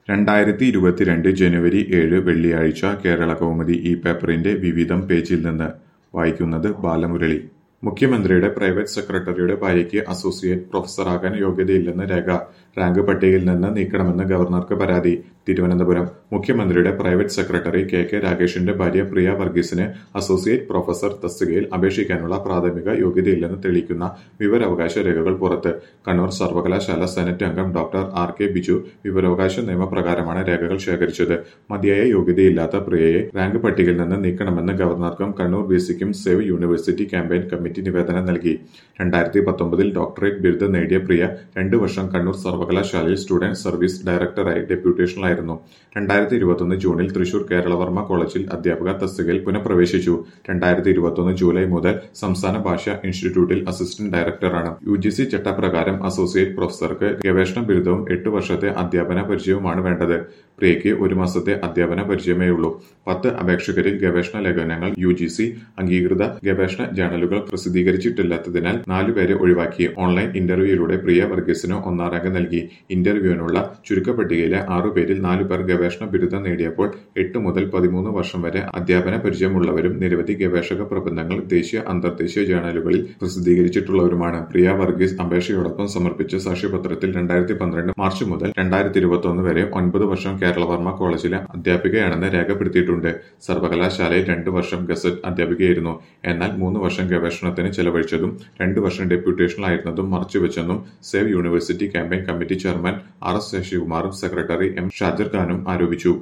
രണ്ടായിരത്തി ഇരുപത്തിരണ്ട് ജനുവരി ഏഴ് വെള്ളിയാഴ്ച കേരളകൗമുദി ഈ പേപ്പറിന്റെ വിവിധം പേജിൽ നിന്ന് വായിക്കുന്നത് ബാലമുരളി മുഖ്യമന്ത്രിയുടെ പ്രൈവറ്റ് സെക്രട്ടറിയുടെ ഭാര്യയ്ക്ക് അസോസിയേറ്റ് പ്രൊഫസറാകാൻ യോഗ്യതയില്ലെന്ന് രേഖ റാങ്ക് പട്ടികയിൽ നിന്ന് നീക്കണമെന്ന് ഗവർണർക്ക് പരാതി തിരുവനന്തപുരം മുഖ്യമന്ത്രിയുടെ പ്രൈവറ്റ് സെക്രട്ടറി കെ കെ രാഗേഷിന്റെ ഭാര്യ പ്രിയ വർഗീസിന് അസോസിയേറ്റ് പ്രൊഫസർ തസ്തികയിൽ അപേക്ഷിക്കാനുള്ള പ്രാഥമിക യോഗ്യതയില്ലെന്ന് തെളിയിക്കുന്ന വിവരാവകാശ രേഖകൾ പുറത്ത് കണ്ണൂർ സർവകലാശാല സെനറ്റ് അംഗം ഡോക്ടർ ആർ കെ ബിജു വിവരാവകാശ നിയമപ്രകാരമാണ് രേഖകൾ ശേഖരിച്ചത് മതിയായ യോഗ്യതയില്ലാത്ത പ്രിയയെ റാങ്ക് പട്ടികയിൽ നിന്ന് നീക്കണമെന്ന് ഗവർണർക്കും കണ്ണൂർ ബി സിക്കും സേവ് യൂണിവേഴ്സിറ്റി ക്യാമ്പയിൻ കമ്മിറ്റി നിവേദനം നൽകി രണ്ടായിരത്തി പത്തൊമ്പതിൽ ഡോക്ടറേറ്റ് ബിരുദം നേടിയ പ്രിയ രണ്ടു വർഷം കണ്ണൂർ സർവകലാശാലയിൽ സ്റ്റുഡന്റ് സർവീസ് ഡയറക്ടറായി ഡെപ്യൂട്ടേഷനിലായിരുന്നു രണ്ടായിരത്തി ഇരുപത്തൊന്ന് ജൂണിൽ തൃശൂർ കേരളവർമ്മ കോളേജിൽ അധ്യാപക തസ്തികയിൽ പുനഃപ്രവേശിച്ചു രണ്ടായിരത്തി ഇരുപത്തൊന്ന് ജൂലൈ മുതൽ സംസ്ഥാന ഭാഷാ ഇൻസ്റ്റിറ്റ്യൂട്ടിൽ അസിസ്റ്റന്റ് ഡയറക്ടറാണ് യു ജി സി ചട്ടപ്രകാരം അസോസിയേറ്റ് പ്രൊഫസർക്ക് ഗവേഷണ ബിരുദവും എട്ട് വർഷത്തെ അധ്യാപന പരിചയവുമാണ് വേണ്ടത് പ്രിയയ്ക്ക് ഒരു മാസത്തെ അധ്യാപന പരിചയമേ ഉള്ളൂ പത്ത് അപേക്ഷകരിൽ ഗവേഷണ ലേഖനങ്ങൾ യു ജി സി അംഗീകൃത ഗവേഷണ ജേണലുകൾ പ്രസിദ്ധീകരിച്ചിട്ടില്ലാത്തതിനാൽ നാലുപേരെ ഒഴിവാക്കി ഓൺലൈൻ ഇന്റർവ്യൂയിലൂടെ പ്രിയ വർഗീസിന് ഒന്നാം റാങ്ക് നൽകി ഇന്റർവ്യൂവിനുള്ള ചുരുക്കപ്പട്ടികയിലെ ആറുപേരിൽ നാലുപേർ ഗവേഷണ ബിരുദം നേടിയപ്പോൾ എട്ട് മുതൽ പതിമൂന്ന് വർഷം വരെ അധ്യാപന പരിചയമുള്ളവരും നിരവധി ഗവേഷക പ്രബന്ധങ്ങൾ ദേശീയ അന്തർദേശീയ ജേണലുകളിൽ പ്രസിദ്ധീകരിച്ചിട്ടുള്ളവരുമാണ് പ്രിയ വർഗീസ് അപേക്ഷയോടൊപ്പം സമർപ്പിച്ച സാക്ഷ്യപത്രത്തിൽ രണ്ടായിരത്തി പന്ത്രണ്ട് മാർച്ച് മുതൽ രണ്ടായിരത്തി ഇരുപത്തൊന്ന് വരെ ഒൻപത് വർഷം കേരളവർമ്മ കോളേജിലെ അധ്യാപികയാണെന്ന് രേഖപ്പെടുത്തിയിട്ടുണ്ട് സർവകലാശാലയിൽ രണ്ടു വർഷം ഗസറ്റ് അധ്യാപികയായിരുന്നു എന്നാൽ മൂന്ന് വർഷം ഗവേഷണത്തിന് ചെലവഴിച്ചതും രണ്ടു വർഷം ഡെപ്യൂട്ടേഷനിലായിരുന്നതും മറച്ചുവെച്ചെന്നും save university campaign committee chairman R S ശശികുമാറും സെക്രട്ടറി എം ഷാജർ ഖാനും ആരോപിച്ചു